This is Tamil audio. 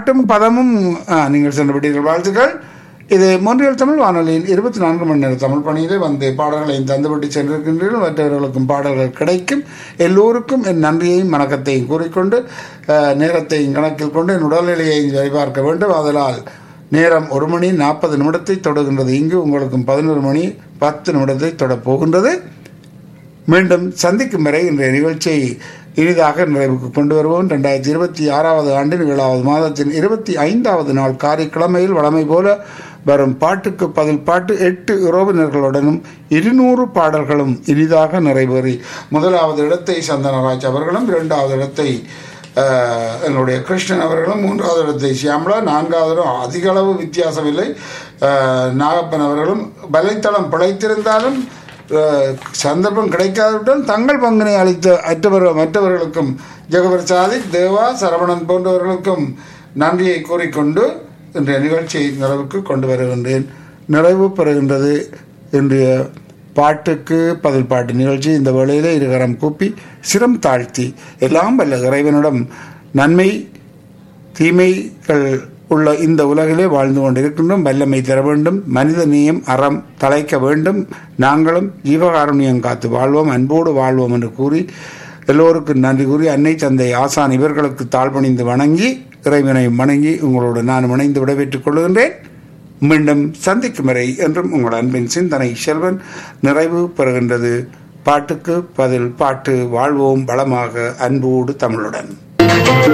பாட்டும் பதமும் ஆ, நீங்கள் சென்று விட்டீர்கள் வாழ்த்துக்கள் இது மொன்றியல் தமிழ் வானொலியின் இருபத்தி நான்கு மணி நேர தமிழ் பணியிலே வந்து பாடல்களையும் தந்துவிட்டு சென்றிருக்கின்றீர்கள் மற்றவர்களுக்கும் பாடல்கள் கிடைக்கும் எல்லோருக்கும் என் நன்றியையும் வணக்கத்தையும் கூறிக்கொண்டு ஆ, நேரத்தையும் கணக்கில் கொண்டு என் உடல்நிலையையும் சரிபார்க்க வேண்டும் அதனால் நேரம் ஒரு மணி நாற்பது நிமிடத்தை தொடுகின்றது இங்கு உங்களுக்கும் பதினோரு மணி பத்து நிமிடத்தை தொடப் போகின்றது மீண்டும் சந்திக்கும் வரை இன்றைய நிகழ்ச்சியை இனிதாக நிறைவுக்கு கொண்டு வருவோம் ரெண்டாயிரத்தி இருபத்தி ஆறாவது ஆண்டின் ஏழாவது மாதத்தின் இருபத்தி ஐந்தாவது நாள் காரிக்கிழமையில் வழமை போல வரும் பாட்டுக்கு பதில் பாட்டு எட்டு உறவினர்களுடனும் இருநூறு பாடல்களும் இனிதாக நிறைவேறி முதலாவது இடத்தை சந்தனராஜ் அவர்களும் இரண்டாவது இடத்தை அஹ், எங்களுடைய கிருஷ்ணன் அவர்களும் மூன்றாவது இடத்தை சியாமலா நான்காவது இடம் அதிக அளவு வித்தியாசமில்லை அஹ், நாகப்பன் அவர்களும் வலைத்தளம் பிழைத்திருந்தாலும் அஹ், சந்தர்ப்பம் கிடைக்காவிட்டால் தங்கள் பங்கினை அளித்த அற்றவர் மற்றவர்களுக்கும் ஜெகவர் சாதிக் தேவா சரவணன் போன்றவர்களுக்கும் நன்றியை கூறிக்கொண்டு இன்றைய நிகழ்ச்சியை நிறைவுக்கு கொண்டு வருகின்றேன் நிறைவு பெறுகின்றது இன்றைய பாட்டுக்கு பதில் பாட்டு நிகழ்ச்சி இந்த வேளையிலே இருகரம் கூப்பி சிரம் தாழ்த்தி எல்லாம் வல்ல இறைவனிடம் நன்மை தீமைகள் உள்ள இந்த உலகிலே வாழ்ந்து கொண்டிருக்கின்றோம் வல்லமை தர வேண்டும் மனித நேயம் அறம் தழைக்க வேண்டும் நாங்களும் ஜீவகாருண்யம் காத்து வாழ்வோம் அன்போடு வாழ்வோம் என்று கூறி எல்லோருக்கும் நன்றி கூறி அன்னை தந்தை ஆசான் இவர்களுக்கு தாழ்பணிந்து வணங்கி இறைவனை வணங்கி உங்களோடு நான் இணைந்து விடைபெற்றுக் கொள்கின்றேன் மீண்டும் சந்திக்கும் வரை என்றும் உங்கள் அன்பின் சிந்தனை செல்வன் நிறைவு பெறுகின்றது பாட்டுக்கு பதில் பாட்டு வாழ்வோம் வளமாக அன்போடு தமிழுடன்